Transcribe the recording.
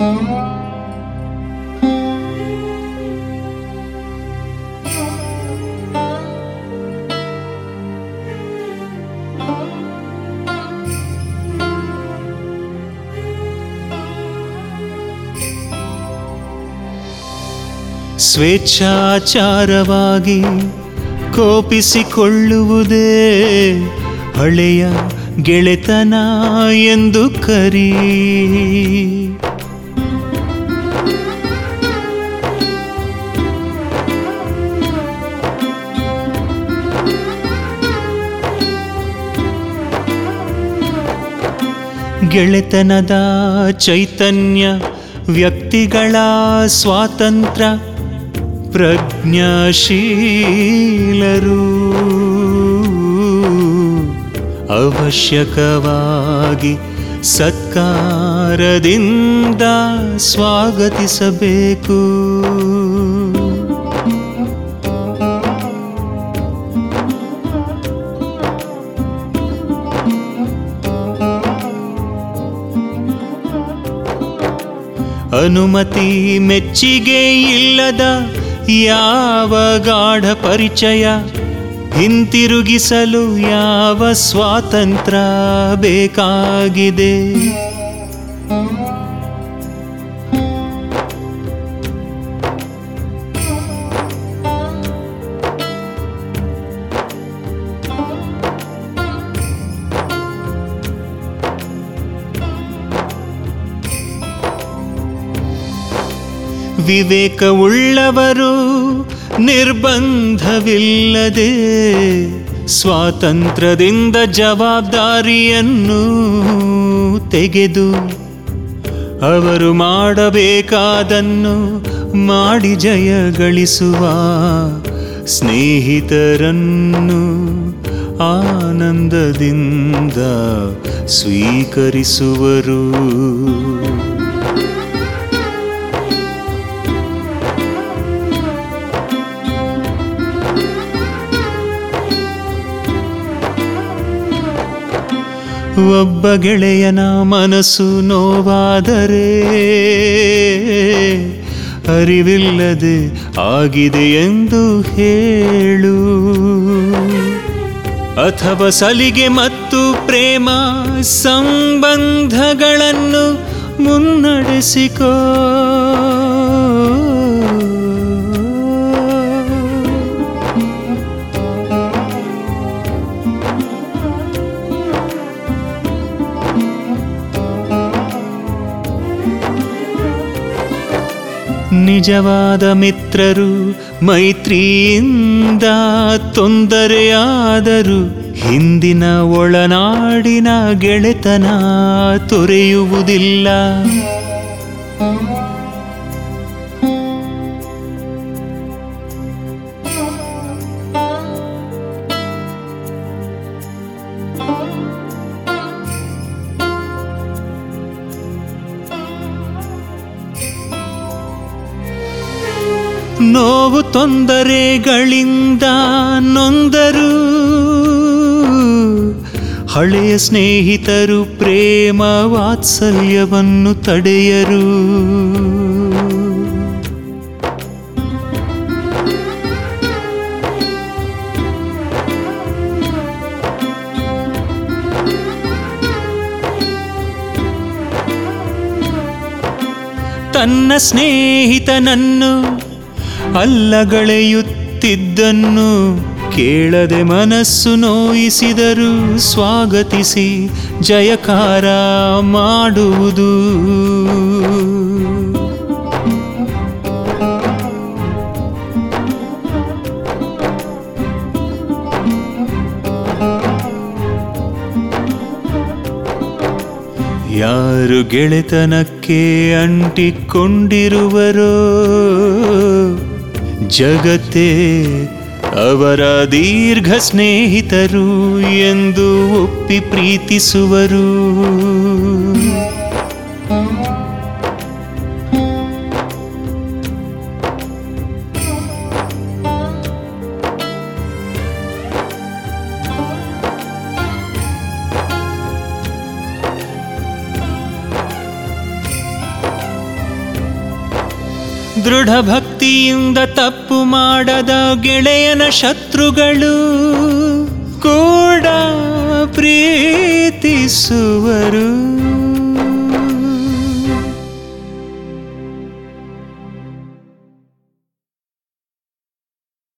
ಸ್ವೇಚ್ಛಾಚಾರವಾಗಿ ಕೋಪಿಸಿಕೊಳ್ಳುವುದೇ ಹಳೆಯ ಗೆಳೆತನ ಎಂದು ಕರೀ ಗೆಳೆತನದ ಚೈತನ್ಯ ವ್ಯಕ್ತಿಗಳ ಸ್ವಾತಂತ್ರ್ಯ ಪ್ರಜ್ಞಾಶೀಲರು ಅವಶ್ಯಕವಾಗಿ ಸತ್ಕಾರದಿಂದ ಸ್ವಾಗತಿಸಬೇಕು ಅನುಮತಿ ಮೆಚ್ಚಿಗೆ ಇಲ್ಲದ ಯಾವ ಗಾಢ ಪರಿಚಯ ಹಿಂತಿರುಗಿಸಲು ಯಾವ ಸ್ವಾತಂತ್ರ್ಯ ಬೇಕಾಗಿದೆ ವಿವೇಕವುಳ್ಳವರು ನಿರ್ಬಂಧವಿಲ್ಲದೆ ಸ್ವಾತಂತ್ರ್ಯದಿಂದ ಜವಾಬ್ದಾರಿಯನ್ನು ತೆಗೆದು ಅವರು ಮಾಡಬೇಕಾದನ್ನು ಮಾಡಿ ಜಯ ಗಳಿಸುವ ಸ್ನೇಹಿತರನ್ನು ಆನಂದದಿಂದ ಸ್ವೀಕರಿಸುವರು ಒಬ್ಬ ಗೆಳೆಯನ ಮನಸ್ಸು ನೋವಾದರೆ ಅರಿವಿಲ್ಲದೆ ಆಗಿದೆ ಎಂದು ಹೇಳು ಅಥವಾ ಸಲಿಗೆ ಮತ್ತು ಪ್ರೇಮ ಸಂಬಂಧಗಳನ್ನು ಮುನ್ನಡೆಸಿಕೋ ನಿಜವಾದ ಮಿತ್ರರು ಮೈತ್ರಿಯಿಂದ ತೊಂದರೆಯಾದರು ಹಿಂದಿನ ಒಳನಾಡಿನ ಗೆಳೆತನ ತೊರೆಯುವುದಿಲ್ಲ ನೋವು ತೊಂದರೆಗಳಿಂದ ನೊಂದರು ಹಳೆಯ ಸ್ನೇಹಿತರು ಪ್ರೇಮ ವಾತ್ಸಲ್ಯವನ್ನು ತಡೆಯರು ತನ್ನ ಸ್ನೇಹಿತನನ್ನು ಅಲ್ಲಗಳೆಯುತ್ತಿದ್ದನ್ನು ಕೇಳದೆ ಮನಸ್ಸು ನೋಯಿಸಿದರು ಸ್ವಾಗತಿಸಿ ಜಯಕಾರ ಮಾಡುವುದು ಯಾರು ಗೆಳೆತನಕ್ಕೆ ಅಂಟಿಕೊಂಡಿರುವರೋ ಜಗತ್ತೇ ಅವರ ದೀರ್ಘ ಸ್ನೇಹಿತರು ಎಂದು ಒಪ್ಪಿ ಪ್ರೀತಿಸುವರು ದೃಢ ಭಕ್ತಿಯಿಂದ ತಪ್ಪು ಮಾಡದ ಗೆಳೆಯನ ಶತ್ರುಗಳು ಕೂಡ ಪ್ರೀತಿಸುವರು